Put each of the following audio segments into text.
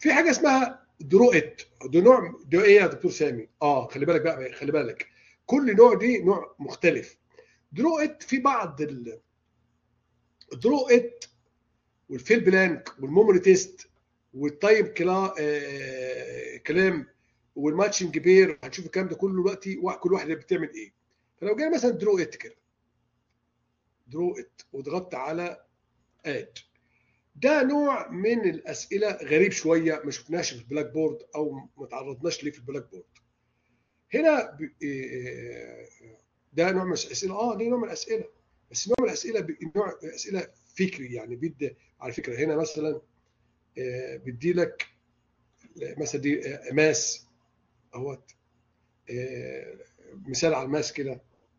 في حاجه اسمها دروئت ده نوع ده ايه يا دكتور سامي اه خلي بالك بقى خلي بالك كل نوع دي نوع مختلف دروئت في بعض ال... دروئت والفيل بلانك والميموري تيست والتايم كلا آه كلام والماتشنج بير هنشوف الكلام ده كله دلوقتي كل واحده بتعمل ايه فلو جينا مثلا درو ات كده درو ات وضغطت على اد ده نوع من الاسئله غريب شويه ما شفناش في البلاك بورد او ما تعرضناش ليه في البلاك بورد هنا ده نوع من الاسئله اه ده نوع من الاسئله بس نوع من الاسئله نوع اسئله فكري يعني بيدي على فكره هنا مثلا بيدي لك مثلا دي ماس اهوت مثال على الماس كده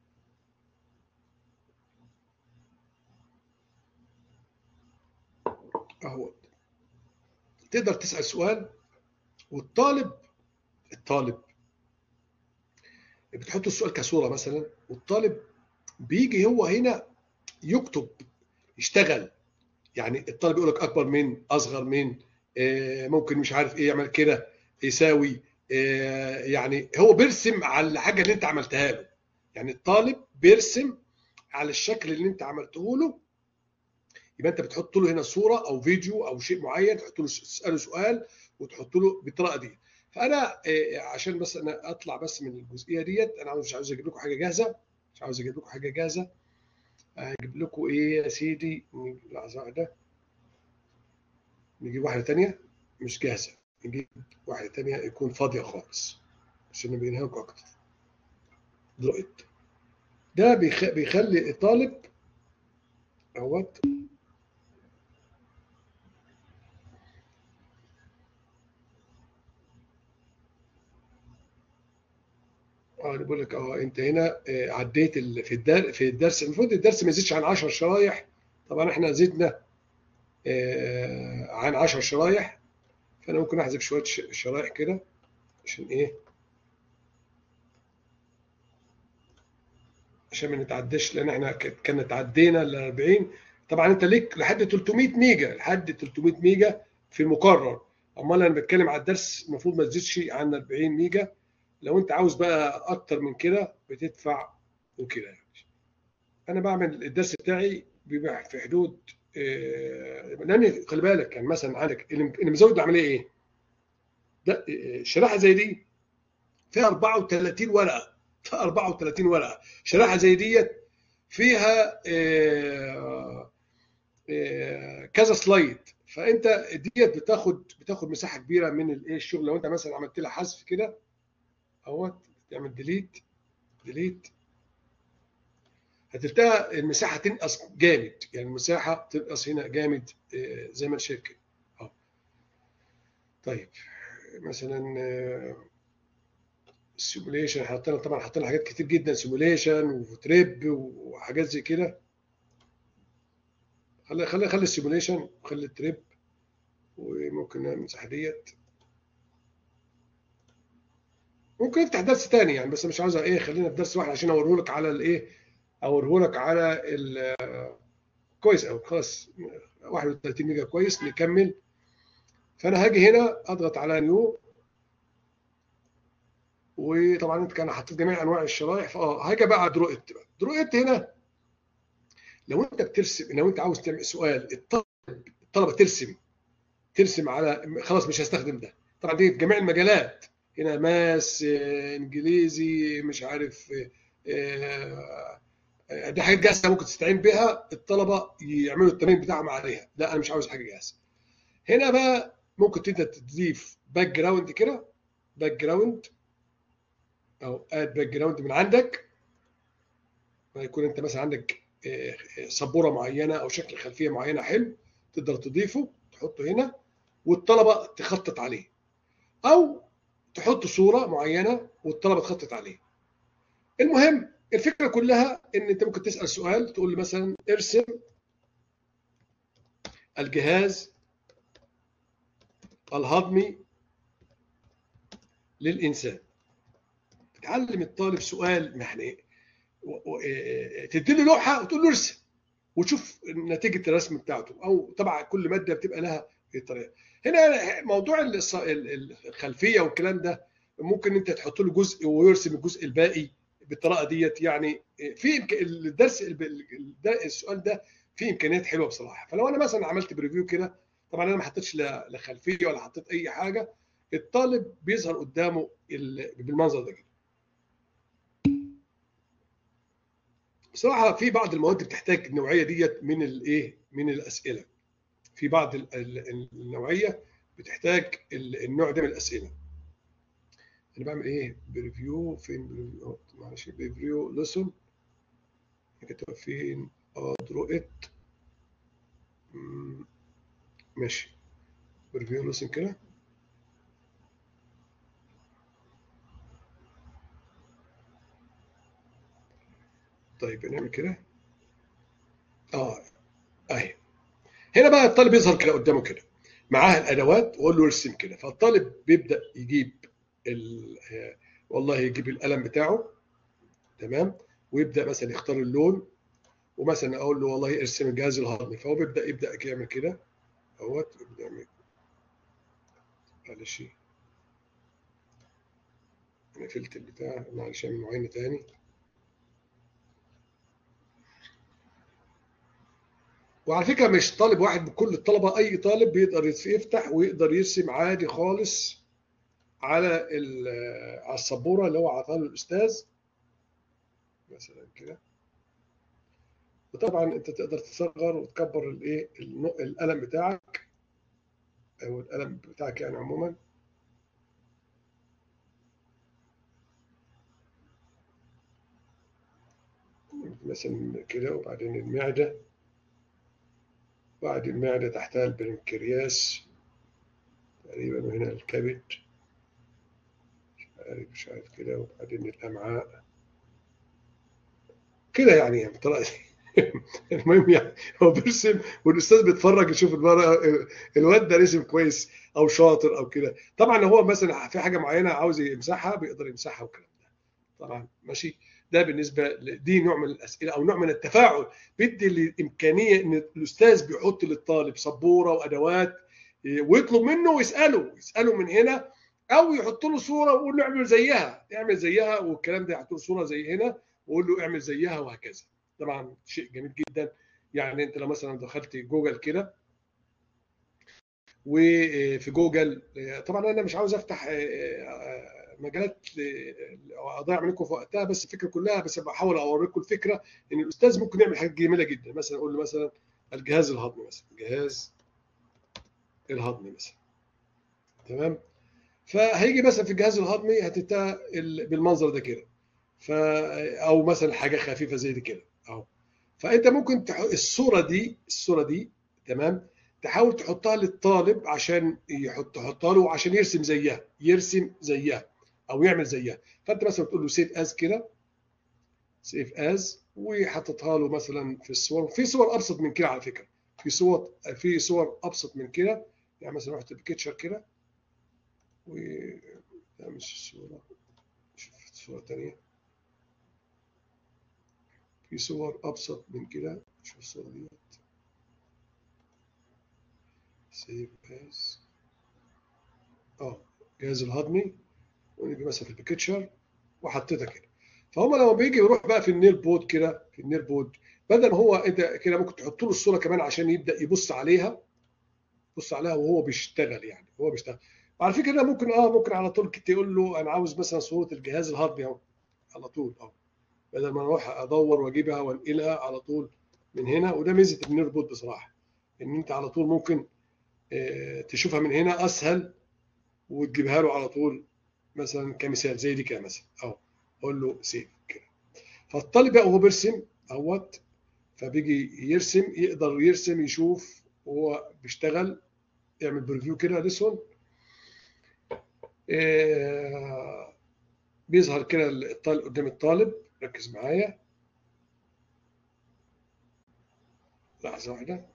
اهوت تقدر تسال سؤال والطالب الطالب بتحط السؤال كصوره مثلا والطالب بيجي هو هنا يكتب يشتغل يعني الطالب يقول لك اكبر من اصغر من ممكن مش عارف ايه يعمل كده يساوي يعني هو بيرسم على الحاجه اللي انت عملتها له يعني الطالب بيرسم على الشكل اللي انت عملته له يبقى انت بتحط له هنا صوره او فيديو او شيء معين تحط له تساله سؤال وتحط له بالطريقه دي فانا عشان بس انا اطلع بس من الجزئيه ديت انا مش عاوز اجيب لكم حاجه جاهزه مش عاوز اجيب لكم حاجه جاهزه اجيب لكم ايه يا سيدي لحظه واحده نجيب واحده ثانيه مش جاهزه نجيب واحده ثانيه يكون فاضيه خالص عشان نبينها لكم اكتر دلوقتي ده بيخ... بيخلي الطالب اهوت اه بقول لك اه انت هنا آه عديت ال... في الدر... في الدرس المفروض الدرس ما يزيدش عن 10 شرايح طبعا احنا زدنا آه عن 10 شرايح فانا ممكن احذف شويه شرايح كده عشان ايه عشان ما نتعداش لان احنا كنا تعدينا ال 40 طبعا انت ليك لحد 300 ميجا لحد 300 ميجا في المقرر امال انا بتكلم على الدرس المفروض ما تزيدش عن 40 ميجا لو انت عاوز بقى اكتر من كده بتدفع وكده يعني انا بعمل الدرس بتاعي بيبقى في حدود لان خلي بالك يعني مثلا عندك اللي مزود العمليه ايه؟ ده شريحه زي دي فيها 34 ورقه فيها 34 ورقه شريحه زي ديت فيها كذا سلايد فانت ديت بتاخد بتاخد مساحه كبيره من الايه الشغل لو انت مثلا عملت لها حذف كده اهوت تعمل ديليت ديليت هتلتقى المساحه تنقص جامد يعني المساحه تنقص هنا جامد زي ما انت شايف كده اه طيب مثلا السيموليشن حطينا طبعا حطينا حاجات كتير جدا سيموليشن وتريب وحاجات زي كده خلي خلي خلي السيموليشن وخلي التريب وممكن نعمل المساحه ديت ممكن نفتح درس تاني يعني بس مش عاوز ايه خلينا في درس واحد عشان اوريه لك على الايه اوريه لك على ال كويس قوي خلاص 31 ميجا كويس نكمل فانا هاجي هنا اضغط على نيو وطبعا انت كان حطيت جميع انواع الشرايح فاه هاجي بقى على درويت درويت هنا لو انت بترسم لو انت عاوز تعمل سؤال الطلبه الطلبه ترسم ترسم على خلاص مش هستخدم ده طبعا دي في جميع المجالات هنا ماس انجليزي مش عارف دي حاجات جاهزه ممكن تستعين بها الطلبه يعملوا التمرين بتاعهم عليها لا انا مش عاوز حاجه جاهزه هنا بقى ممكن تبدا تضيف باك جراوند كده باك جراوند او اد باك جراوند من عندك ما يكون انت مثلا عندك سبوره معينه او شكل خلفيه معينه حلو تقدر تضيفه تحطه هنا والطلبه تخطط عليه او تحط صوره معينه والطلبه تخطط عليه المهم الفكره كلها ان انت ممكن تسال سؤال تقول لي مثلا ارسم الجهاز الهضمي للانسان تعلم الطالب سؤال يعني تدي له لوحه وتقول له ارسم وتشوف نتيجه الرسم بتاعته او طبعا كل ماده بتبقى لها ايه الطريقه هنا موضوع الص- ال- ال- الخلفيه والكلام ده ممكن انت تحط له جزء ويرسم الجزء الباقي بالطريقه ديت يعني في إمك- الدرس الد- السؤال ده فيه امكانيات حلوه بصراحه فلو انا مثلا عملت بريفيو كده طبعا انا ما حطيتش لا لا خلفيه ولا حطيت اي حاجه الطالب بيظهر قدامه ال- بالمنظر ده كده بصراحه في بعض المواد بتحتاج النوعيه ديت من الايه من الاسئله في بعض ال- ال- النوعيه بتحتاج ال- النوع ده من الاسئله انا بعمل ايه بريفيو فين بريفيو أهو، معلش بريفيو ليسون كتبت فين اه درو ات مم، ماشي بريفيو ليسون كده طيب نعمل كده اه اهي هنا بقى الطالب يظهر كده قدامه كده معاه الادوات واقول له ارسم كده فالطالب بيبدا يجيب ال... آه، والله يجيب القلم بتاعه تمام ويبدا مثلا يختار اللون ومثلا اقول له والله ارسم الجهاز الهضمي فهو بيبدا يبدا يعمل كده اهوت يبدا يعمل معلش انا قفلت البتاع معلش اعمل معاينه تاني وعلى فكره مش طالب واحد بكل الطلبه اي طالب بيقدر يفتح ويقدر يرسم عادي خالص على ال- على السبوره اللي هو عطاها له الاستاذ مثلا كده وطبعا انت تقدر تصغر وتكبر الايه النق- القلم بتاعك او القلم بتاعك يعني عموما مثلا كده وبعدين المعده بعد المعده تحتها البنكرياس تقريبا وهنا الكبد مش عارف مش عارف كده وبعدين الامعاء كده يعني يعني بطريقه المهم يعني هو بيرسم والاستاذ بيتفرج يشوف الورقه الواد ده رسم كويس او شاطر او كده طبعا هو مثلا في حاجه معينه عاوز يمسحها بيقدر يمسحها والكلام ده طبعا ماشي ده بالنسبه ل- دي نوع من الاسئله او نوع من التفاعل بيدي الامكانيه ان الاستاذ بيحط للطالب سبوره وادوات إيه، ويطلب منه ويساله يساله من هنا او يحط له صوره ويقول له اعمل زيها اعمل زيها والكلام ده يحط له صوره زي هنا ويقول له اعمل زيها وهكذا طبعا شيء جميل جدا يعني انت لو مثلا دخلت جوجل كده وفي جوجل طبعا انا مش عاوز افتح مجالات اضيع منكم في وقتها بس الفكره كلها بس بحاول اوريكم الفكره ان الاستاذ ممكن يعمل حاجات جميله جدا مثلا اقول له مثلا الجهاز الهضمي مثلا جهاز الهضمي مثلا تمام فهيجي مثلا في الجهاز الهضمي هتنتهي بالمنظر ده كده ف او مثلا حاجه خفيفه زي دي كده اهو فانت ممكن تح... الصوره دي الصوره دي تمام تحاول تحطها للطالب عشان يحط تحطها له عشان يرسم زيها يرسم زيها او يعمل زيها فانت مثلا تقول له سيف از كده سيف از وحطتها له مثلا في الصور في صور ابسط من كده على فكره في صور في صور ابسط من كده يعني مثلا رحت بكتشر كده و لا مش الصوره شوف صوره ثانيه في صور ابسط من كده شوف الصوره ديت سيف از اه الجهاز الهضمي ونيجي مثلا في البيكتشر وحطيتها كده فهم لما بيجي يروح بقى في النيل بود كده في النيل بود بدل ما هو انت كده ممكن تحط له الصوره كمان عشان يبدا يبص عليها يبص عليها وهو بيشتغل يعني هو بيشتغل وعلى فكره ده ممكن اه ممكن على طول تقول له انا عاوز مثلا صوره الجهاز الهضمي اهو على طول اه بدل ما اروح ادور واجيبها وانقلها على طول من هنا وده ميزه النير بود بصراحه ان انت على طول ممكن اه تشوفها من هنا اسهل وتجيبها له على طول مثلا كمثال زي دي كده مثلا اهو اقول له سيف كده فالطالب بقى وهو بيرسم اهوت فبيجي يرسم يقدر يرسم يشوف وهو بيشتغل يعمل بريفيو كده لسون آه بيظهر كده الطالب قدام الطالب ركز معايا لحظة واحدة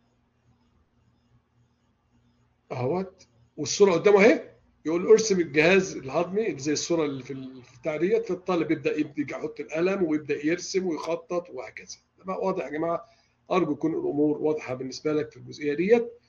اهوت والصورة قدامه اهي يقول ارسم الجهاز الهضمي زي الصورة اللي في البتاع ديت فالطالب يبدأ يبدأ يحط القلم ويبدأ يرسم ويخطط وهكذا واضح يا جماعة أرجو تكون الأمور واضحة بالنسبة لك في الجزئية ديت